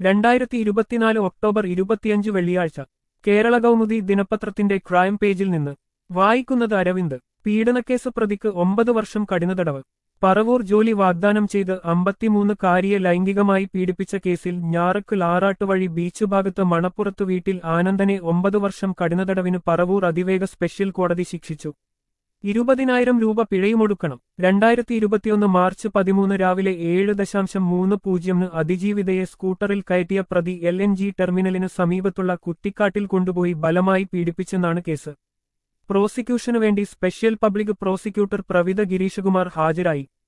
രണ്ടായിരത്തി ഇരുപത്തിനാല് ഒക്ടോബർ ഇരുപത്തിയഞ്ച് വെള്ളിയാഴ്ച കേരള കൗമുദി ദിനപത്രത്തിന്റെ ക്രൈം പേജിൽ നിന്ന് വായിക്കുന്നത് അരവിന്ദ് പീഡനക്കേസ് പ്രതിക്ക് ഒമ്പത് വർഷം കഠിനതടവ് പറവൂർ ജോലി വാഗ്ദാനം ചെയ്ത് അമ്പത്തിമൂന്ന് കാരിയെ ലൈംഗികമായി പീഡിപ്പിച്ച കേസിൽ ഞാറക്കൽ ആറാട്ട് വഴി ബീച്ച് ഭാഗത്ത് മണപ്പുറത്ത് വീട്ടിൽ ആനന്ദനെ ഒമ്പത് വർഷം കഠിനതടവിന് പറവൂർ അതിവേഗ സ്പെഷ്യൽ കോടതി ശിക്ഷിച്ചു ഇരുപതിനായിരം രൂപ പിഴയുമൊടുക്കണം രണ്ടായിരത്തി ഇരുപത്തിയൊന്ന് മാർച്ച് പതിമൂന്ന് രാവിലെ ഏഴ് ദശാംശം മൂന്ന് പൂജ്യമിന് അതിജീവിതയെ സ്കൂട്ടറിൽ കയറ്റിയ പ്രതി എൽ എൻ ജി ടെർമിനലിന് സമീപത്തുള്ള കുറ്റിക്കാട്ടിൽ കൊണ്ടുപോയി ബലമായി പീഡിപ്പിച്ചെന്നാണ് കേസ് പ്രോസിക്യൂഷനു വേണ്ടി special public prosecutor Pravitha Gireeshakumar ഹാജരായി